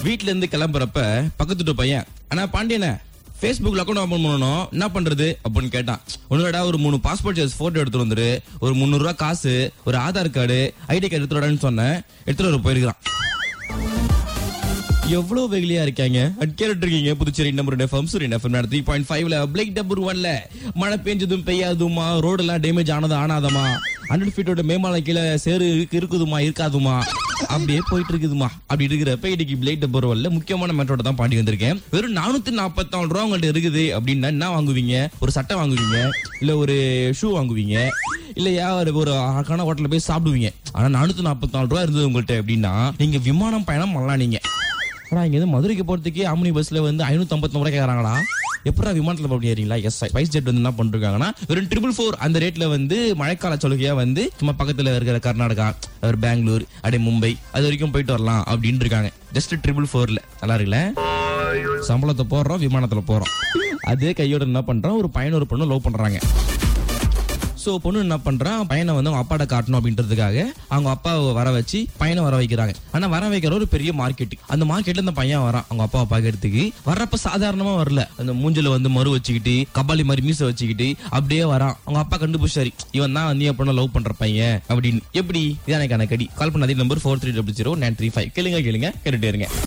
வீட்ல இருந்து கிளம்புறப்ப பக்கத்து வீட்டு பையன் ஆனா பாண்டியனே ஃபேஸ்புக்ல அக்கௌண்ட் ஓபன் பண்ணணும் என்ன பண்றது அப்படின்னு கேட்டான் ஒண்ணுடா ஒரு மூணு பாஸ்போர்ட் சைஸ் போட்டோ எடுத்துட்டு வந்துரு ஒரு முந்நூறு ரூபாய் காசு ஒரு ஆதார் கார்டு ஐடி கார்டு எடுத்துட்டு வாடான்னு சொன்னேன் எடுத்துட்டு வர போயிருக்கான் எவ்வளவு வெகுலியா இருக்காங்க அட் கேட்டுட்டு இருக்கீங்க Puducherry number F M Suryan F M three point ஃபைவ்ல பிளேக் டபுள் ஒன்ல மழை பெஞ்சதும் பெய்யாதுமா ரோடு எல்லாம் டேமேஜ் ஆனது ஆனாதமா ஹண்ட்ரட் ஃபீட்டோட மேமால கீழே சேரு இருக்கு இருக்குதுமா இருக்காதுமா அப்படியே போயிட்டு இருக்குதுமா அப்படி இருக்கிறப்ப இன்னைக்கு பிளேக் டபுள் ஒன்ல முக்கியமான மேட்டோட தான் பாடி வந்திருக்கேன் வெறும் நானூத்தி நாற்பத்தாலு ரூபா உங்கள்ட்ட இருக்குது அப்படின்னா என்ன வாங்குவீங்க ஒரு சட்டை வாங்குவீங்க இல்ல ஒரு ஷூ வாங்குவீங்க இல்லையா ஒரு ஒரு அழகான ஹோட்டல்ல போய் சாப்பிடுவீங்க ஆனா நானூத்தி நாற்பத்தி நாலு ரூபா இருந்தது உங்கள்ட்ட அப்படின்னா நீங்க விமானம் பயணம் பண்ணலாம் நீங்க ஆனா இங்க இருந்து மதுரைக்கு போறதுக்கே ஆம்னி பஸ்ல வந்து ஐநூத்தி ஐம்பத்தி ரூபாய் கேக்குறாங்களா எப்படா விமானத்துல போய் ஏறீங்களா எஸ் ஸ்பைஸ் ஜெட் வந்து என்ன பண்ணிருக்காங்கன்னா வெறும் ட்ரிபிள் ஃபோர் அந்த ரேட்ல வந்து மழைக்கால சலுகையா வந்து சும்மா பக்கத்துல இருக்கிற கர்நாடகா ஒரு பெங்களூர் அப்படியே மும்பை அது வரைக்கும் போயிட்டு வரலாம் அப்படின்னு இருக்காங்க ஜஸ்ட் ட்ரிபிள் ஃபோர்ல நல்லா இருக்குல்ல சம்பளத்தை போடுறோம் விமானத்துல போறோம் அதே கையோட என்ன பண்றோம் ஒரு பையன் ஒரு பொண்ணு லவ் பண்றாங்க சோ பொண்ணு என்ன பண்றான் பையனை வந்து அவங்க அப்பாட்ட காட்டணும் அப்படின்றதுக்காக அவங்க அப்பாவை வர வச்சு பையனை வர வைக்கிறாங்க ஆனா வர வைக்கிற ஒரு பெரிய மார்க்கெட் அந்த மார்க்கெட்ல இந்த பையன் வரான் அவங்க அப்பாவை பாக்கிறதுக்கு வர்றப்ப சாதாரணமா வரல அந்த மூஞ்சில வந்து மறு வச்சுக்கிட்டு கபாலி மாதிரி மீச வச்சுக்கிட்டு அப்படியே வரான் அவங்க அப்பா கண்டுபிடிச்சாரு இவன் தான் நீ பொண்ணு லவ் பண்ற பையன் அப்படின்னு எப்படி இதான கணக்கடி கால் பண்ண அதே number four three double zero nine three five கேளுங்க கேளுங்க கேட்டுட்டே இருங்க